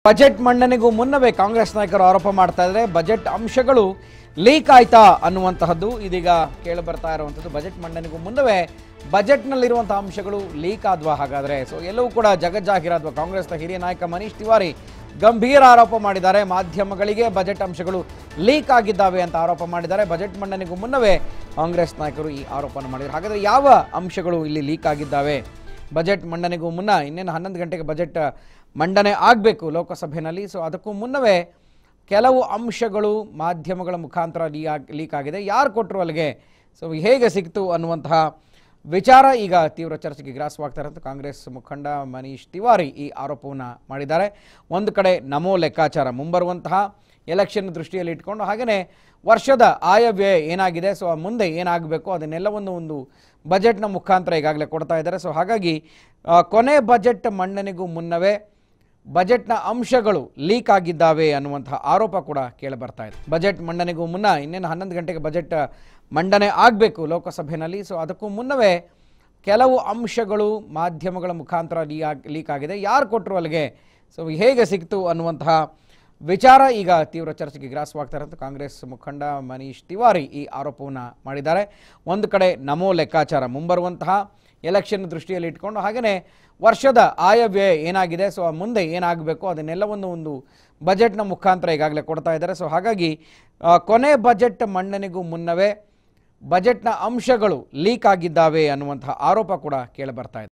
budget ಮಂಡನೆಗೂ ಮುನ್ನವೇ ಕಾಂಗ್ರೆಸ್ ನಾಯಕರು ಆರೋಪ ಮಾಡ್ತಾ ಇದ್ದಾರೆ ಬಜೆಟ್ ಅಂಶಗಳು ಲೀಕ್ ಆಯ್ತಾ ಅನ್ನುವಂತಹದ್ದು ಇದೀಗ ಕೇಳಿ ಬರ್ತಾ ಇರುವಂಥದ್ದು ಬಜೆಟ್ ಮಂಡನೆಗೂ ಮುನ್ನವೇ ಬಜೆಟ್ನಲ್ಲಿರುವಂತಹ ಅಂಶಗಳು ಲೀಕ್ ಆದ್ವಾ ಹಾಗಾದ್ರೆ ಸೊ ಎಲ್ಲವೂ ಕೂಡ ಜಗಜ್ಜಾಹಿರಾದ್ವಾ ಕಾಂಗ್ರೆಸ್ನ ಹಿರಿಯ ನಾಯಕ ಮನೀಶ್ ತಿವಾರಿ ಗಂಭೀರ ಆರೋಪ ಮಾಡಿದ್ದಾರೆ ಮಾಧ್ಯಮಗಳಿಗೆ ಬಜೆಟ್ ಅಂಶಗಳು ಲೀಕ್ ಆಗಿದ್ದಾವೆ ಅಂತ ಆರೋಪ ಮಾಡಿದ್ದಾರೆ ಬಜೆಟ್ ಮಂಡನೆಗೂ ಮುನ್ನವೇ ಕಾಂಗ್ರೆಸ್ ನಾಯಕರು ಈ ಆರೋಪವನ್ನು ಮಾಡಿದ್ದಾರೆ ಹಾಗಾದ್ರೆ ಯಾವ ಅಂಶಗಳು ಇಲ್ಲಿ ಲೀಕ್ ಆಗಿದ್ದಾವೆ ಬಜೆಟ್ ಮಂಡನೆಗೂ ಮುನ್ನ ಇನ್ನೇನು ಹನ್ನೊಂದು ಗಂಟೆಗೆ ಬಜೆಟ್ ಮಂಡನೆ ಆಗಬೇಕು ಲೋಕಸಭೆಯಲ್ಲಿ ಸೊ ಅದಕ್ಕೂ ಮುನ್ನವೇ ಕೆಲವು ಅಂಶಗಳು ಮಾಧ್ಯಮಗಳ ಮುಖಾಂತರ ಲೀ ಆಗ್ ಲೀಕ್ ಆಗಿದೆ ಯಾರು ಕೊಟ್ಟರು ಅಲ್ಲಿಗೆ ಸೊ ಹೇಗೆ ಸಿಕ್ತು ಅನ್ನುವಂತಹ ವಿಚಾರ ಈಗ ತೀವ್ರ ಚರ್ಚೆಗೆ ಗ್ರಾಸವಾಗ್ತಾರೆ ಅಂತ ಕಾಂಗ್ರೆಸ್ ಮುಖಂಡ ಮನೀಶ್ ತಿವಾರಿ ಈ ಆರೋಪವನ್ನು ಮಾಡಿದ್ದಾರೆ ಒಂದು ಕಡೆ ನಮೋ ಲೆಕ್ಕಾಚಾರ ಮುಂಬರುವಂತಹ ಎಲೆಕ್ಷನ್ ದೃಷ್ಟಿಯಲ್ಲಿ ಇಟ್ಕೊಂಡು ಹಾಗೆಯೇ ವರ್ಷದ ಆಯವ್ಯಯ ಏನಾಗಿದೆ ಸೊ ಮುಂದೆ ಏನಾಗಬೇಕು ಅದನ್ನೆಲ್ಲವನ್ನು ಒಂದು ಬಜೆಟ್ನ ಮುಖಾಂತರ ಈಗಾಗಲೇ ಕೊಡ್ತಾ ಇದ್ದಾರೆ ಸೊ ಹಾಗಾಗಿ ಆ, ಕೊನೆ ಬಜೆಟ್ ಮಂಡನೆಗೂ ಮುನ್ನವೇ ಬಜೆಟ್ನ ಅಂಶಗಳು ಲೀಕ್ ಆಗಿದ್ದಾವೆ ಅನ್ನುವಂತಹ ಆರೋಪ ಕೂಡ ಕೇಳಿ ಬರ್ತಾ ಇದೆ ಬಜೆಟ್ ಮಂಡನೆಗೂ ಮುನ್ನ ಇನ್ನೇನು ಹನ್ನೊಂದು ಗಂಟೆಗೆ ಬಜೆಟ್ ಮಂಡನೆ ಆಗಬೇಕು ಲೋಕಸಭೆಯಲ್ಲಿ ಸೊ ಅದಕ್ಕೂ ಮುನ್ನವೇ ಕೆಲವು ಅಂಶಗಳು ಮಾಧ್ಯಮಗಳ ಮುಖಾಂತರ ಲೀ ಆಗ್ ಲೀಕ್ ಆಗಿದೆ ಯಾರು ಕೊಟ್ಟರು ಅಲ್ಲಿಗೆ ಸೊ ಹೇಗೆ ಸಿಕ್ತು ಅನ್ನುವಂತಹ ವಿಚಾರ ಈಗ ತೀವ್ರ ಚರ್ಚೆಗೆ ಗ್ರಾಸವಾಗ್ತಾರೆ ಅಂತ ಕಾಂಗ್ರೆಸ್ ಮುಖಂಡ ಮನೀಶ್ ತಿವಾರಿ ಈ ಆರೋಪವನ್ನು ಮಾಡಿದ್ದಾರೆ ಒಂದು ಕಡೆ ನಮೋ ಲೆಕ್ಕಾಚಾರ ಮುಂಬರುವಂತಹ ಎಲೆಕ್ಷನ್ ದೃಷ್ಟಿಯಲ್ಲಿ ಇಟ್ಕೊಂಡು ಹಾಗೆಯೇ ವರ್ಷದ ಆಯವ್ಯಯ ಏನಾಗಿದೆ ಸೊ ಮುಂದೆ ಏನಾಗಬೇಕು ಅದನ್ನೆಲ್ಲವನ್ನು ಒಂದು ಬಜೆಟ್ನ ಮುಖಾಂತರ ಈಗಾಗಲೇ ಕೊಡ್ತಾ ಇದ್ದಾರೆ ಸೊ ಹಾಗಾಗಿ ಆ, ಕೊನೆ ಬಜೆಟ್ ಮಂಡನೆಗೂ ಮುನ್ನವೇ ಬಜೆಟ್ನ ಅಂಶಗಳು ಲೀಕ್ ಆಗಿದ್ದಾವೆ ಅನ್ನುವಂತಹ ಆರೋಪ ಕೂಡ ಕೇಳಿ ಬರ್ತಾ ಇದೆ